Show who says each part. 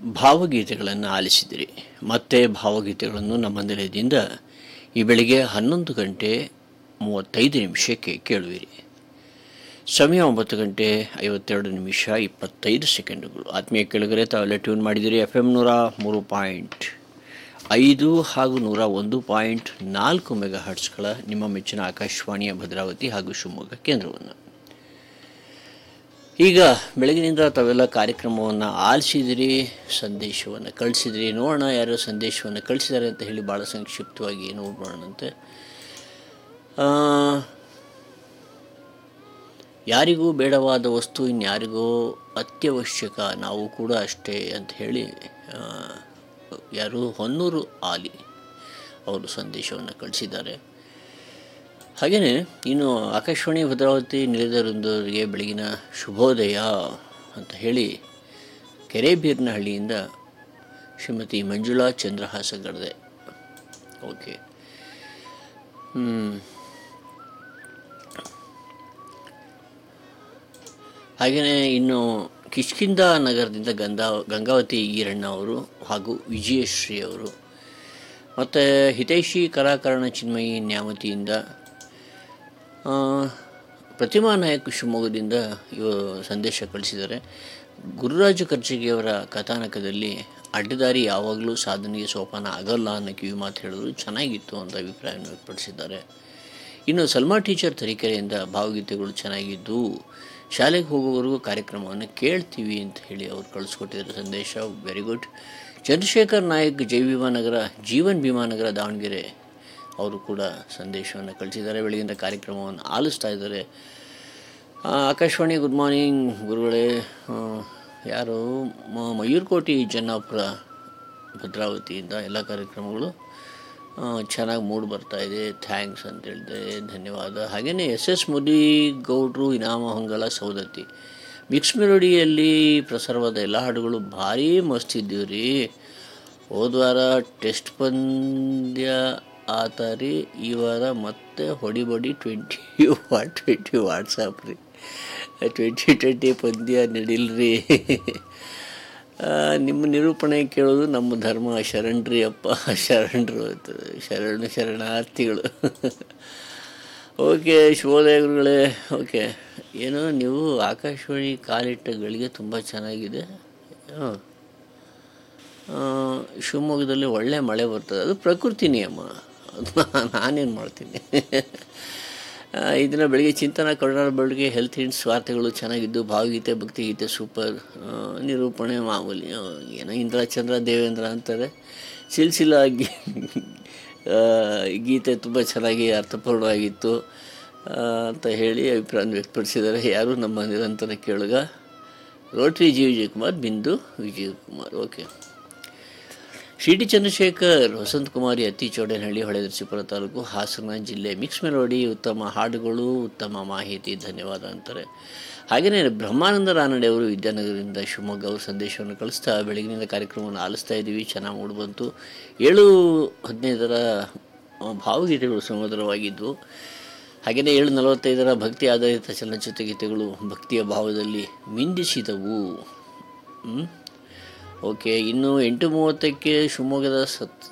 Speaker 1: ಭಾವಗೀತೆಗಳನ್ನು ಆಲಿಸಿದಿರಿ ಮತ್ತೆ ಭಾವಗೀತೆಗಳನ್ನು ನಮ್ಮ ನಿಲಯದಿಂದ ಈ ಬೆಳಿಗ್ಗೆ ಹನ್ನೊಂದು ಗಂಟೆ ಮೂವತ್ತೈದು ನಿಮಿಷಕ್ಕೆ ಕೇಳುವಿರಿ ಸಮಯ ಒಂಬತ್ತು ಗಂಟೆ ಐವತ್ತೆರಡು ನಿಮಿಷ ಇಪ್ಪತ್ತೈದು ಸೆಕೆಂಡುಗಳು ಆತ್ಮೀಯ ಕೆಳಗರೆ ತಾವೆಲ್ಲ ಟ್ಯೂನ್ ಮಾಡಿದಿರಿ ಎಫ್ ಎಮ್ ನೂರ ಮೂರು ಪಾಯಿಂಟ್ ಐದು ಹಾಗೂ ನೂರ ಒಂದು ಪಾಯಿಂಟ್ ನಾಲ್ಕು ಮೆಗಾ ಹರ್ಟ್ಸ್ಗಳ ನಿಮ್ಮ ಮೆಚ್ಚಿನ ಆಕಾಶವಾಣಿಯ ಭದ್ರಾವತಿ ಹಾಗೂ ಶಿವಮೊಗ್ಗ ಕೇಂದ್ರವನ್ನು ಈಗ ಬೆಳಗಿನಿಂದ ತಾವೆಲ್ಲ ಕಾರ್ಯಕ್ರಮವನ್ನು ಆಲಿಸಿದಿರಿ ಸಂದೇಶವನ್ನು ಕಳಿಸಿದಿರಿ ನೋಡೋಣ ಯಾರೋ ಸಂದೇಶವನ್ನು ಕಳಿಸಿದ್ದಾರೆ ಅಂತ ಹೇಳಿ ಭಾಳ ಸಂಕ್ಷಿಪ್ತವಾಗಿ ನೋಡೋಣಂತೆ ಆ, ಯಾರಿಗೂ ಬೇಡವಾದ ವಸ್ತು ಇನ್ಯಾರಿಗೋ ಅತ್ಯವಶ್ಯಕ ನಾವು ಕೂಡ ಅಷ್ಟೇ ಅಂತ ಹೇಳಿ ಆ, ಯಾರು ಹೊನ್ನೂರು ಆಲಿ ಅವರು ಸಂದೇಶವನ್ನು ಕಳಿಸಿದ್ದಾರೆ ಹಾಗೆಯೇ ಇನ್ನು ಆಕಾಶವಾಣಿ ಭದ್ರಾವತಿ ನಿಲಯದವರಿಗೆ ಬೆಳಗಿನ ಶುಭೋದಯ ಅಂತ ಹೇಳಿ ಕೆರೆಬೀರ್ನಹಳ್ಳಿಯಿಂದ ಶ್ರೀಮತಿ ಮಂಜುಳಾ ಚಂದ್ರಹಾಸ ಗಡದೆ ಓಕೆ ಹ್ಮ್. ಹಾಗೆಯೇ ಇನ್ನು ಕಿಷ್ಕಿಂದ ನಗರದಿಂದ ಗಂಗಾ ಗಂಗಾವತಿ ಈರಣ್ಣ ಅವರು ಹಾಗೂ ವಿಜಯಶ್ರೀ ಅವರು ಮತ್ತು ಹಿತೈಷಿ ಕಲಾಕರಣ ಚಿನ್ಮಯಿ ನ್ಯಾಮತಿಯಿಂದ ಆ, ಪ್ರತಿಮಾ ನಾಯಕ್ ಶಿವಮೊಗ್ಗದಿಂದ ಇವ ಸಂದೇಶ ಕಳಿಸಿದ್ದಾರೆ ಗುರುರಾಜ ಕರ್ಜಿಗಿಯವರ ಕಥಾನಕದಲ್ಲಿ ಅಡ್ಡದಾರಿ ಯಾವಾಗಲೂ ಸಾಧನೆಗೆ ಸೋಪಾನ ಆಗಲ್ಲ ಅನ್ನೋ ಕಿವಿ ಮಾತು ಹೇಳಿದ್ರು ಚೆನ್ನಾಗಿತ್ತು ಅಂತ ಅಭಿಪ್ರಾಯವನ್ನು ವ್ಯಕ್ತಪಡಿಸಿದ್ದಾರೆ ಇನ್ನು ಸಲ್ಮಾ ಟೀಚರ್ ತರೀಕೆರೆಯಿಂದ ಭಾವಗೀತೆಗಳು ಚೆನ್ನಾಗಿದ್ದು ಶಾಲೆಗೆ ಹೋಗುವವರೆಗೂ ಕಾರ್ಯಕ್ರಮವನ್ನು ಕೇಳ್ತೀವಿ ಅಂತ ಹೇಳಿ ಅವ್ರು ಕಳಿಸ್ಕೊಟ್ಟಿದ್ದಾರೆ ಸಂದೇಶ ವೆರಿ ಗುಡ್ ಚಂದ್ರಶೇಖರ್ ನಾಯಕ್ ಜೈ ಭೀಮಾನಗರ ಜೀವನ್ ಭೀಮಾನಗರ ದಾವಣಗೆರೆ ಅವರು ಕೂಡ ಸಂದೇಶವನ್ನು ಕಳಿಸಿದ್ದಾರೆ ಬೆಳಗಿನ ಕಾರ್ಯಕ್ರಮವನ್ನು ಆಲಿಸ್ತಾ ಇದ್ದಾರೆ ಆ, ಆಕಾಶವಾಣಿ ಗುಡ್ ಮಾರ್ನಿಂಗ್ ಗುರುಗಳೇ ಆ, ಯಾರು ಮ- ಮಯೂರ್ಕೋಟಿ ಜನ್ನಾಪುರ ಭದ್ರಾವತಿಯಿಂದ ಎಲ್ಲ ಕಾರ್ಯಕ್ರಮಗಳು ಚೆನ್ನಾಗಿ ಮೂಡ್ ಬರ್ತಾ ಇದೆ ಥ್ಯಾಂಕ್ಸ್ ಅಂತ ಹೇಳಿದೆ ಧನ್ಯವಾದ ಹಾಗೆಯೇ S S Mudi Gowdru Inama Hongala Saundatti mix ಮೆಲೋಡಿಯಲ್ಲಿ ಪ್ರಸಾರವಾದ ಎಲ್ಲ ಹಾಡುಗಳು ಭಾರಿ ಮಸ್ತ್ ಇದ್ದೀವಿ ರೀ ಹೋದ ವಾರ ಟೆಸ್ಟ್ ಪಂದ್ಯ ಆತ ರೀ ಈ ವಾರ ಮತ್ತೆ ಹೊಡಿಬಡಿ ಟ್ವೆಂಟಿ ವಾಟ್ ಟ್ವೆಂಟಿ ವಾಟ್ಸಪ್ ರೀ ಟ್ವೆಂಟಿ ಟ್ವೆಂಟಿ ಪಂದ್ಯ ನಡಿಲ್ರಿ ಆ, ನಿಮ್ಮ ನಿರೂಪಣೆ ಕೇಳೋದು ನಮ್ಮ ಧರ್ಮ ಶರಣ್ರಿ ಅಪ್ಪ ಶರಣರು ಅಂತ ಶರಣ ಶರಣಾರ್ಥಿಗಳು ಓಕೆ ಶುಭೋದಯ ಗುರುಗಳೇ ಓಕೆ ಏನೋ ನೀವು ಆಕಾಶವಾಣಿ ಕಾಲಿಟ್ಟ ಗಳಿಗೆ ತುಂಬ ಚೆನ್ನಾಗಿದೆ ಹಾಂ ಶಿವಮೊಗ್ಗದಲ್ಲಿ ಒಳ್ಳೆ ಮಳೆ ಬರ್ತದೆ ಅದು ಪ್ರಕೃತಿ ನಿಯಮ ಅದು ನಾನೇನು ಮಾಡ್ತೀನಿ ಆ, ಈ ದಿನ ಬೆಳಿಗ್ಗೆ ಚಿಂತನ ಕರುನಾಡ ಬೆಳಗ್ಗೆ ಹೆಲ್ತ್ ಹಿಂಟ್ಸ್ ವಾರ್ತೆಗಳು ಚೆನ್ನಾಗಿದ್ದು ಭಾವಗೀತೆ ಭಕ್ತಿಗೀತೆ ಸೂಪರ್ ಆ, ನಿರೂಪಣೆ ಮಾಮೂಲಿ ಆ, ಏನೋ ಇಂದ್ರ ಚಂದ್ರ ದೇವೇಂದ್ರ ಅಂತಾರೆ ಸಿಲ್ಸಿಲ ಗಿ- ಆ, ಗೀತೆ ತುಂಬ ಚೆನ್ನಾಗಿ ಅರ್ಥಪೂರ್ಣವಾಗಿತ್ತು ಆ, ಅಂತ ಹೇಳಿ ಅಭಿಪ್ರಾಯ ವ್ಯಕ್ತಪಡಿಸಿದ್ದಾರೆ ಯಾರು ನಮ್ಮ ನಿರಂತರ ಕೇಳುಗ rotary G Vijayakumar Bindu Vijayakumar okay Shri T Chandrashekar Vasantha Kumari Atti Chowdenahalli ಹೊಳೆದರ್ಶಿಪುರ taluk Hassan ಜಿಲ್ಲೆ ಮಿಕ್ಸ್ ಮೆಲೋಡಿ ಉತ್ತಮ ಹಾಡುಗಳು ಉತ್ತಮ ಮಾಹಿತಿ ಧನ್ಯವಾದ ಅಂತಾರೆ ಹಾಗೆಯೇ ಬ್ರಹ್ಮಾನಂದ ರಾನಡೆ ಅವರು ವಿದ್ಯಾನಗರದಿಂದ ಶಿವಮೊಗ್ಗ ಅವರು ಸಂದೇಶವನ್ನು ಕಳಿಸ್ತಾ ಬೆಳಗಿನಿಂದ ಕಾರ್ಯಕ್ರಮವನ್ನು ಆಲಿಸ್ತಾ ಇದ್ದೀವಿ ಚೆನ್ನಾಗಿ ಮೂಡಿ ಬಂತು ಏಳು ಹದಿನೈದರ ಆ, ಭಾವಗೀತೆಗಳು ಸುಮಧುರವಾಗಿದ್ದವು ಹಾಗೆಯೇ ಏಳು ನಲವತ್ತೈದರ ಭಕ್ತಿ ಆಧಾರಿತ ಚಲನಚಿತ್ರ ಗೀತೆಗಳು ಭಕ್ತಿಯ ಭಾವದಲ್ಲಿ ಮಿಂದಿಸಿದವು ಹ್ಮ್? ಓಕೆ ಇನ್ನು ಎಂಟು ಮೂವತ್ತಕ್ಕೆ ಶಿವಮೊಗ್ಗದ ಸತ್